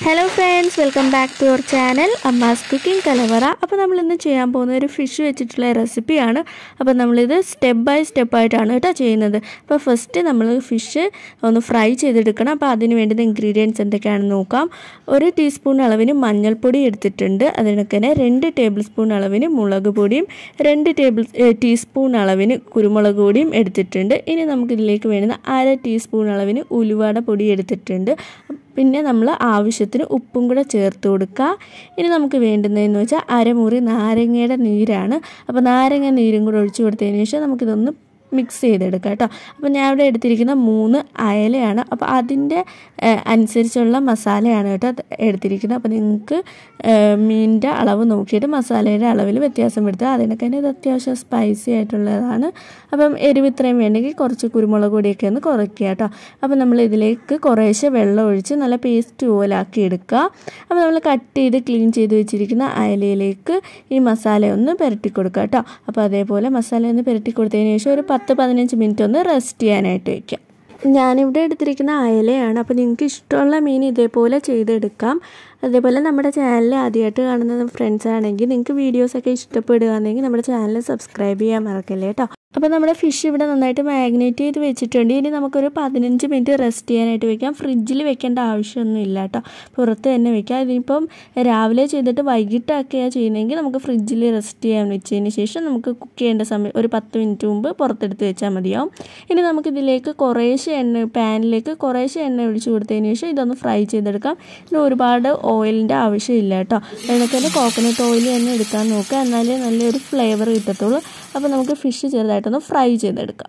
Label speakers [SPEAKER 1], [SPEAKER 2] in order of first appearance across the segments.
[SPEAKER 1] hello friends welcome back to your channel Amma's cooking Kalavara അപ്പോൾ നമ്മൾ ഇന്ന് ചെയ്യാൻ പോകുന്ന ഒരു ഫിഷ് വെച്ചിട്ടുള്ള റെസിപ്പിയാണ് അപ്പോൾ നമ്മളിത് സ്റ്റെപ്പ് ബൈ സ്റ്റെപ്പ് ആയിട്ടാണ് കേട്ടോ ചെയ്യുന്നത് അപ്പോൾ ഫസ്റ്റ് നമ്മൾ ഫിഷ് ഒന്ന് ഫ്രൈ ചെയ്തെടുക്കണം അപ്പോൾ അതിന് വേണ്ടുന്ന ഇൻഗ്രീഡിയൻസ് എന്തൊക്കെയാണെന്ന് നോക്കാം ഒരു ടീസ്പൂൺ അളവിന് മഞ്ഞൾപ്പൊടി എടുത്തിട്ടുണ്ട് അതിനൊക്കെ തന്നെ രണ്ട് ടേബിൾ സ്പൂൺ അളവിന് മുളക് പൊടിയും രണ്ട് ടേബിൾ ടീസ്പൂൺ അളവിന് കുരുമുളക് പൊടിയും എടുത്തിട്ടുണ്ട് ഇനി നമുക്കിതിലേക്ക് വേണ്ടുന്ന അര ടീസ്പൂൺ അളവിന് ഉലുവാട പൊടി എടുത്തിട്ടുണ്ട് പിന്നെ നമ്മൾ ആവശ്യത്തിന് ഉപ്പും കൂടെ ചേർത്ത് കൊടുക്കുക ഇനി നമുക്ക് വേണ്ടുന്നതെന്ന് വെച്ചാൽ അരമുറി നാരങ്ങയുടെ നീരാണ് അപ്പോൾ നാരങ്ങ നീരും കൂടെ ഒഴിച്ചു കൊടുത്തതിന് ശേഷം നമുക്കിതൊന്ന് മിക്സ് ചെയ്തെടുക്കാം കേട്ടോ അപ്പോൾ ഞാൻ ഇവിടെ എടുത്തിരിക്കുന്ന മൂന്ന് അയലയാണ് അപ്പോൾ അതിൻ്റെ അനുസരിച്ചുള്ള മസാലയാണ് കേട്ടോ എടുത്തിരിക്കുന്നത് അപ്പോൾ നിങ്ങൾക്ക് മീനിൻ്റെ അളവ് നോക്കിയിട്ട് മസാലയുടെ അളവിൽ വ്യത്യാസം വരുത്തുക അതിനൊക്കെ തന്നെ ഇത് അത്യാവശ്യം സ്പൈസി ആയിട്ടുള്ളതാണ് അപ്പം എരിവ് ഇത്രയും വേണമെങ്കിൽ കുറച്ച് കുരുമുളക് പൊടിയൊക്കെ ഒന്ന് കുറയ്ക്കുക കേട്ടോ അപ്പോൾ നമ്മൾ ഇതിലേക്ക് കുറേശ്ശെ വെള്ളം ഒഴിച്ച് നല്ല പേസ്റ്റ് പോലാക്കി എടുക്കുക അപ്പോൾ നമ്മൾ കട്ട് ചെയ്ത് ക്ലീൻ ചെയ്ത് വെച്ചിരിക്കുന്ന അയലയിലേക്ക് ഈ മസാല ഒന്ന് പുരട്ടി കൊടുക്കുക കേട്ടോ അപ്പോൾ അതേപോലെ മസാല ഒന്ന് പുരട്ടി കൊടുത്തതിന് ശേഷം ഒരു പത്ത് പതിനഞ്ച് മിനിറ്റ് ഒന്ന് റെസ്റ്റ് ചെയ്യാനായിട്ട് വയ്ക്കാം ഞാനിവിടെ എടുത്തിരിക്കുന്ന അയലയാണ് അപ്പോൾ നിങ്ങൾക്ക് ഇഷ്ടമുള്ള മീൻ ഇതേപോലെ ചെയ്തെടുക്കാം അതേപോലെ നമ്മുടെ ചാനൽ ആദ്യമായിട്ട് കാണുന്ന ഫ്രണ്ട്സ് ആണെങ്കിൽ നിങ്ങൾക്ക് വീഡിയോസൊക്കെ ഇഷ്ടപ്പെടുകയാണെങ്കിൽ നമ്മുടെ ചാനൽ സബ്സ്ക്രൈബ് ചെയ്യാൻ മറക്കല്ലേ കേട്ടോ അപ്പോൾ നമ്മുടെ ഫിഷ് ഇവിടെ നന്നായിട്ട് മാഗ്നേറ്റ് ചെയ്ത് വെച്ചിട്ടുണ്ട് ഇനി നമുക്കൊരു പതിനഞ്ച് മിനിറ്റ് റെസ്റ്റ് ചെയ്യാനായിട്ട് വെക്കാം ഫ്രിഡ്ജിൽ വെക്കേണ്ട ആവശ്യമൊന്നും ഇല്ല കേട്ടോ പുറത്ത് തന്നെ വെക്കാം ഇതിപ്പം രാവിലെ ചെയ്തിട്ട് വൈകിട്ടാക്കിയാണ് ചെയ്യുന്നതെങ്കിൽ നമുക്ക് ഫ്രിഡ്ജിൽ റെസ്റ്റ് ചെയ്യാൻ വെച്ചതിന് ശേഷം നമുക്ക് കുക്ക് ചെയ്യേണ്ട സമയം ഒരു പത്ത് മിനിറ്റ് മുമ്പ് പുറത്തെടുത്ത് വെച്ചാൽ മതിയാവും ഇനി നമുക്കിതിലേക്ക് കുറേശ്ശെ എണ്ണ പാനിലേക്ക് കുറേശ്ശെ എണ്ണ ഒഴിച്ച് കൊടുത്തതിന് ശേഷം ഇതൊന്ന് ഫ്രൈ ചെയ്തെടുക്കാം ഇതിന് ഒരുപാട് ഓയിലിൻ്റെ ആവശ്യമില്ല കേട്ടോ അതിനൊക്കെ തന്നെ കോക്കനട്ട് ഓയിൽ തന്നെ എടുക്കാൻ നോക്കുക എന്നാലേ നല്ലൊരു ഫ്ലേവർ കിട്ടത്തുള്ളൂ അപ്പോൾ നമുക്ക് ഫിഷ് ചെറുതായിട്ടൊന്ന് ഫ്രൈ ചെയ്തെടുക്കാം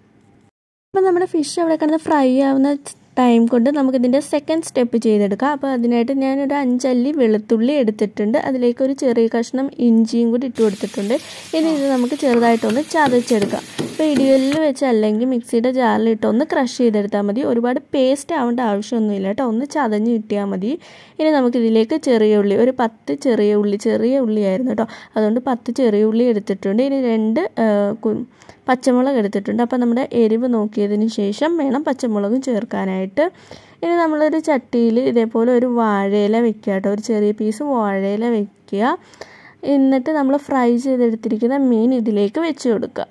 [SPEAKER 1] അപ്പോൾ നമ്മുടെ ഫിഷ് അവിടെ കിടന്ന് ഫ്രൈ ആവുന്ന ടൈം കൊണ്ട് നമുക്കിതിൻ്റെ സെക്കൻഡ് സ്റ്റെപ്പ് ചെയ്തെടുക്കാം അപ്പോൾ അതിനായിട്ട് ഞാനൊരു അഞ്ചല്ലി വെളുത്തുള്ളി എടുത്തിട്ടുണ്ട് അതിലേക്ക് ഒരു ചെറിയ കഷ്ണം ഇഞ്ചിയും കൂടി ഇട്ട് കൊടുത്തിട്ടുണ്ട് ഇനി ഇത് നമുക്ക് ചെറുതായിട്ടൊന്ന് ചതച്ചെടുക്കാം ഇപ്പോൾ ഇടിയലിൽ വെച്ച് അല്ലെങ്കിൽ മിക്സിയുടെ ജാറിലിട്ട് ഒന്ന് ക്രഷ് ചെയ്തെടുത്താൽ മതി ഒരുപാട് പേസ്റ്റ് ആവേണ്ട ആവശ്യമൊന്നുമില്ല കേട്ടോ ഒന്ന് ചതഞ്ഞ് കിട്ടിയാൽ മതി ഇനി നമുക്കിതിലേക്ക് ചെറിയ ഉള്ളി ഒരു പത്ത് ചെറിയ ഉള്ളി ചെറിയ ഉള്ളിയായിരുന്നു കേട്ടോ അതുകൊണ്ട് പത്ത് ചെറിയ ഉള്ളി എടുത്തിട്ടുണ്ട് ഇനി രണ്ട് പച്ചമുളക് എടുത്തിട്ടുണ്ട് അപ്പോൾ നമ്മുടെ എരിവ് നോക്കിയതിന് ശേഷം വേണം പച്ചമുളകും ചേർക്കാനായിട്ട് ഇനി നമ്മളൊരു ചട്ടിയിൽ ഇതേപോലെ ഒരു വാഴയില വെക്കുക കേട്ടോ ഒരു ചെറിയ പീസ് വാഴയില വെക്കുക എന്നിട്ട് നമ്മൾ ഫ്രൈ ചെയ്തെടുത്തിരിക്കുന്ന മീൻ ഇതിലേക്ക് വെച്ച് കൊടുക്കുക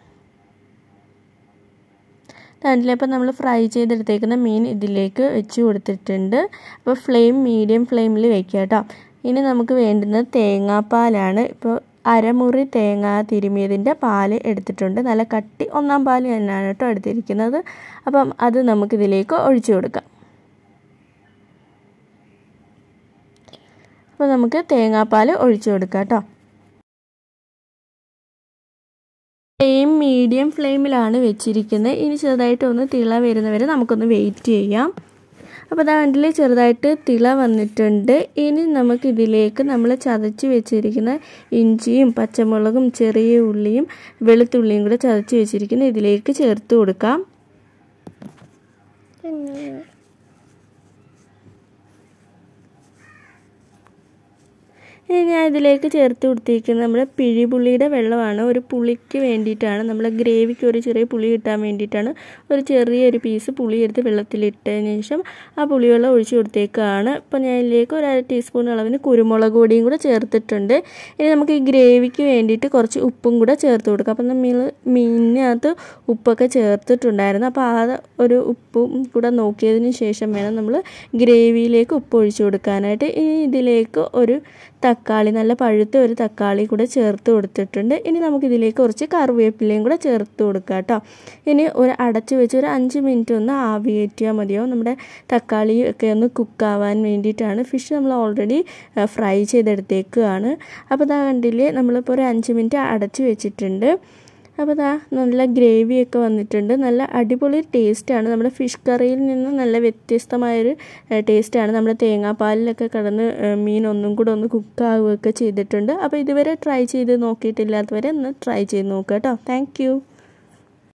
[SPEAKER 1] രണ്ടിലിപ്പോൾ നമ്മൾ ഫ്രൈ ചെയ്തെടുത്തേക്കുന്ന മീൻ ഇതിലേക്ക് വെച്ച് കൊടുത്തിട്ടുണ്ട് അപ്പോൾ ഫ്ലെയിം മീഡിയം ഫ്ലെയിമിൽ വെക്കുക കേട്ടോ ഇനി നമുക്ക് വേണ്ടുന്നത് തേങ്ങാപ്പാലാണ് ഇപ്പോൾ അരമുറി തേങ്ങ തിരുമിയതിൻ്റെ പാല് എടുത്തിട്ടുണ്ട് നല്ല കട്ടി ഒന്നാം പാല് തന്നെയാണ് കേട്ടോ എടുത്തിരിക്കുന്നത് അപ്പം അത് നമുക്കിതിലേക്ക് ഒഴിച്ചു കൊടുക്കാം അപ്പോൾ നമുക്ക് തേങ്ങാപ്പാൽ ഒഴിച്ചു കൊടുക്കാം കേട്ടോ ഫ്ലെയിം മീഡിയം ഫ്ലെയിമിലാണ് വെച്ചിരിക്കുന്നത് ഇനി ചെറുതായിട്ട് ഒന്ന് തിള വരുന്നവരെ നമുക്കൊന്ന് വെയിറ്റ് ചെയ്യാം അപ്പോൾ ദാണ്ടിൽ ചെറുതായിട്ട് തിള വന്നിട്ടുണ്ട് ഇനി നമുക്കിതിലേക്ക് നമ്മൾ ചതച്ച് വെച്ചിരിക്കുന്ന ഇഞ്ചിയും പച്ചമുളകും ചെറിയ ഉള്ളിയും വെളുത്തുള്ളിയും കൂടെ ചതച്ച് വെച്ചിരിക്കുന്ന ഇതിലേക്ക് ചേർത്ത് കൊടുക്കാം ഇനി ഞാൻ ഇതിലേക്ക് ചേർത്ത് കൊടുത്തിരിക്കുന്നത് നമ്മുടെ പിഴിപുള്ളിയുടെ വെള്ളമാണ് ഒരു പുളിക്ക് വേണ്ടിയിട്ടാണ് നമ്മൾ ഗ്രേവിക്ക് ഒരു ചെറിയ പുളി കിട്ടാൻ വേണ്ടിയിട്ടാണ് ഒരു ചെറിയൊരു പീസ് പുളി എടുത്ത് വെള്ളത്തിലിട്ടതിന് ശേഷം ആ പുളിവെള്ളം ഒഴിച്ച് കൊടുത്തേക്കാണ് അപ്പോൾ ഞാൻ ഇതിലേക്ക് ഒരു അര ടീസ്പൂൺ അളവിന് കുരുമുളക് പൊടിയും കൂടെ ചേർത്തിട്ടുണ്ട് ഇനി നമുക്ക് ഈ ഗ്രേവിക്ക് വേണ്ടിയിട്ട് കുറച്ച് ഉപ്പും കൂടെ ചേർത്ത് കൊടുക്കാം അപ്പം നമ്മൾ മീനിനകത്ത് ഉപ്പൊക്കെ ചേർത്തിട്ടുണ്ടായിരുന്നു അപ്പോൾ ആ ഒരു ഉപ്പും കൂടെ നോക്കിയതിന് ശേഷം വേണം നമ്മൾ ഗ്രേവിയിലേക്ക് ഉപ്പ് ഒഴിച്ച് കൊടുക്കാനായിട്ട് ഇനി ഇതിലേക്ക് ഒരു തക്കാളി നല്ല പഴുത്ത ഒരു തക്കാളി കൂടെ ചേർത്ത് കൊടുത്തിട്ടുണ്ട് ഇനി നമുക്കിതിലേക്ക് കുറച്ച് കറിവേപ്പിലയും കൂടെ ചേർത്ത് കൊടുക്കാം കേട്ടോ ഇനി ഒരു അടച്ച് വെച്ച് ഒരു അഞ്ച് മിനിറ്റ് ഒന്ന് ആവി കയറ്റിയാൽ മതിയാവും നമ്മുടെ തക്കാളി ഒക്കെ ഒന്ന് കുക്കാവാൻ വേണ്ടിയിട്ടാണ് ഫിഷ് നമ്മൾ ഓൾറെഡി ഫ്രൈ ചെയ്തെടുത്തേക്കാണ് അപ്പോൾ ഇതാ കണ്ടില്ലേ നമ്മളിപ്പോൾ ഒരു അഞ്ച് മിനിറ്റ് അടച്ച് വെച്ചിട്ടുണ്ട് അപ്പോൾ ദാ നല്ല ഗ്രേവിയൊക്കെ വന്നിട്ടുണ്ട് നല്ല അടിപൊളി ടേസ്റ്റാണ് നമ്മുടെ ഫിഷ് കറിയിൽ നിന്ന് നല്ല വ്യത്യസ്തമായൊരു ടേസ്റ്റാണ് നമ്മുടെ തേങ്ങാപ്പാലിലൊക്കെ കിടന്ന് മീൻ ഒന്നും കൂടെ ഒന്ന് കുക്കാവുകയൊക്കെ ചെയ്തിട്ടുണ്ട് അപ്പോൾ ഇതുവരെ ട്രൈ ചെയ്ത് നോക്കിയിട്ടില്ലാത്തവരെ ഒന്ന് ട്രൈ ചെയ്ത് നോക്കുക കേട്ടോ താങ്ക്